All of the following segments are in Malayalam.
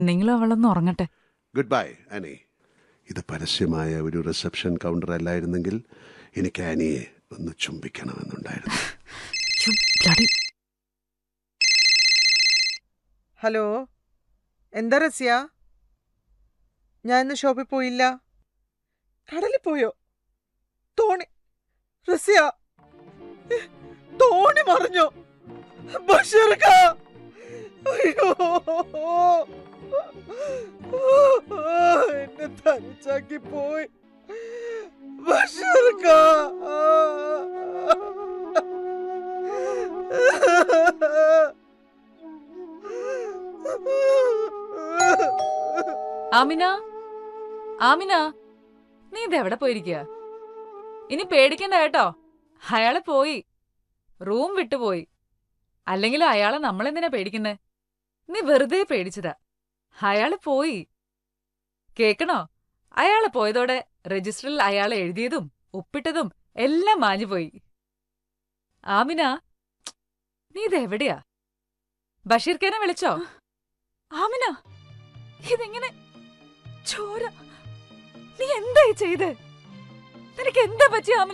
നിങ്ങളും അവളൊന്ന് ഉറങ്ങട്ടെ ഗുഡ് ബൈ ആനി ഇത് പരസ്യമായ ഒരു റിസപ്ഷൻ കൗണ്ടർ അല്ലായിരുന്നെങ്കിൽ എനിക്ക് ആനിയെ ഒന്ന് ചുംബിക്കണമെന്നുണ്ടായിരുന്നു ഛു, bloody. ഹലോ എന്താ റസ്യ ഞാൻ ഇന്ന് ഷോപ്പിൽ പോയില്ല കടലിൽ പോയോ തോണി റസ്യ തോണി മറിഞ്ഞോ ബഷീർക്ക അയ്യോ എന്നെ തനിച്ചാക്കി പോയി ബഷീർക്ക ആമിന ആമിന നീ ഇതെവിടെ പോയിരിക്കുക ഇനി പേടിക്കണ്ട കേട്ടോ അയാള് പോയി റൂം വിട്ടുപോയി അല്ലെങ്കിൽ അയാളെ നമ്മളെന്തിനാ പേടിക്കുന്നേ നീ വെറുതെ പേടിച്ചതാ അയാള് പോയി കേക്കണോ അയാള് പോയതോടെ രജിസ്റ്ററിൽ അയാൾ എഴുതിയതും ഒപ്പിട്ടതും എല്ലാം മാഞ്ഞുപോയി ആമിന നീ ഇതെവിടെയാ ബഷീർക്കേനെ വിളിച്ചോ ആമിന ഇതെങ്ങനെ ചോര നീ എന്തായി ചെയ്ത് നിനക്ക് എന്താ പറ്റി ആമിന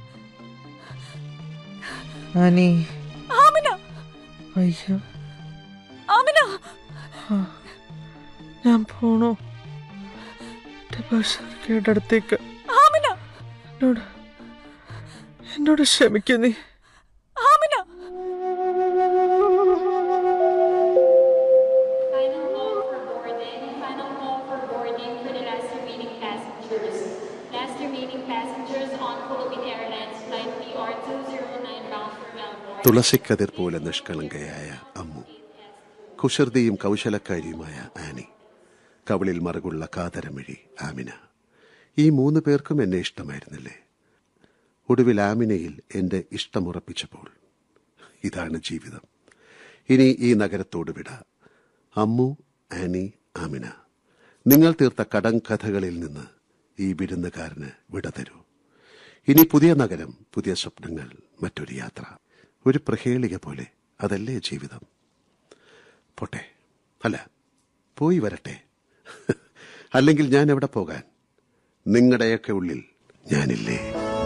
അനി ആമിന അയ്യോ ആമിന ആ, ഞാൻ പോണു എന്റെ ബഷീർക്കയുടെ അടുത്തേക്ക് ആമിന എന്നോട് എന്നോട് ക്ഷമിക്കൂ നീ Amina Final call for boarding. Final call for boarding for the last remaining passengers. Last remaining passengers on Philippine Airlines flight PR209 bound for Melbourne. തുളസിക്കതിർ പോലെ നിഷ്കളങ്കയായ അമ്മു കുസൃതിയും കൗശലക്കാരിയുമായ ആനി കവിളിൽ മറുകുള്ള കാതരമിഴി ആമിന ഈ മൂന്ന് പേർക്കും എന്നെ ഇഷ്ടമായിരുന്നില്ലേ ഒടുവിൽ ആമിനയിൽ എന്റെ ഇഷ്ടമുറപ്പിച്ചപ്പോൾ ഇതാണ് ജീവിതം ഇനി ഈ നഗരത്തോട് വിട അമ്മു ആനി ആമിന നിങ്ങൾ തീർത്ത കടങ്കഥകളിൽ നിന്ന് ഈ വിരുന്നുകാരന് വിട തരൂ ഇനി പുതിയ നഗരം പുതിയ സ്വപ്നങ്ങൾ മറ്റൊരു യാത്ര ഒരു പ്രഹേളിക പോലെ അതല്ലേ ജീവിതം പോട്ടെ അല്ല പോയി വരട്ടെ അല്ലെങ്കിൽ ഞാൻ എവിടെ പോകാൻ നിങ്ങളുടെയൊക്കെ ഉള്ളിൽ ഞാനില്ലേ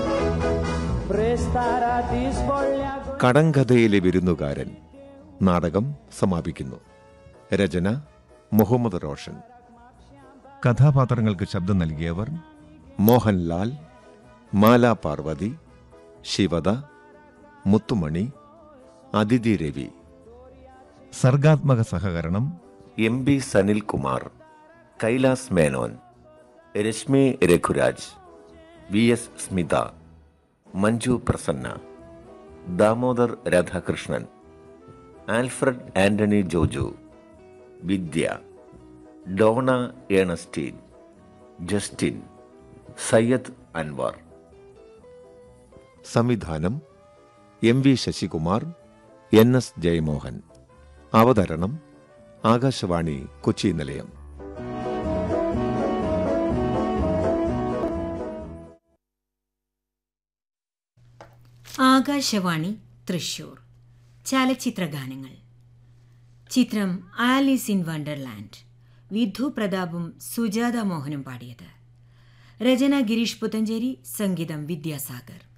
കടങ്കഥയിലെ വിരുന്നുകാരൻ നാടകം സമാപിക്കുന്നു രചന മുഹമ്മദ് റോഷൻ കഥാപാത്രങ്ങൾക്ക് ശബ്ദം നൽകിയവർ മോഹൻലാൽ മാല പാർവതി ശിവദ മുത്തുമണി അതിഥി രവി സർഗാത്മക സഹകരണം M B Sanilkumar Kailas Menon Reshmi Raghuraj V S Smitha Manju Prasanna Damodar Radhakrishnan Alfred Antony Joju Vidya Dona Ernestine Justin Sayyed Anwar സംവിധാനം M V Sasikumar N S Jayamohan അവതരണം ആകാശവാണി കൊച്ചി നിലയം ആകാശവാണി തൃശൂർ ചലച്ചിത്ര ഗാനങ്ങൾ ചിത്രം ആലീസ് ഇൻ വണ്ടർലാൻഡ് വിധു പ്രതാപും സുജാത മോഹനും പാടിയത് രചന ഗിരീഷ് പുത്തഞ്ചേരി സംഗീതം വിദ്യാസാഗർ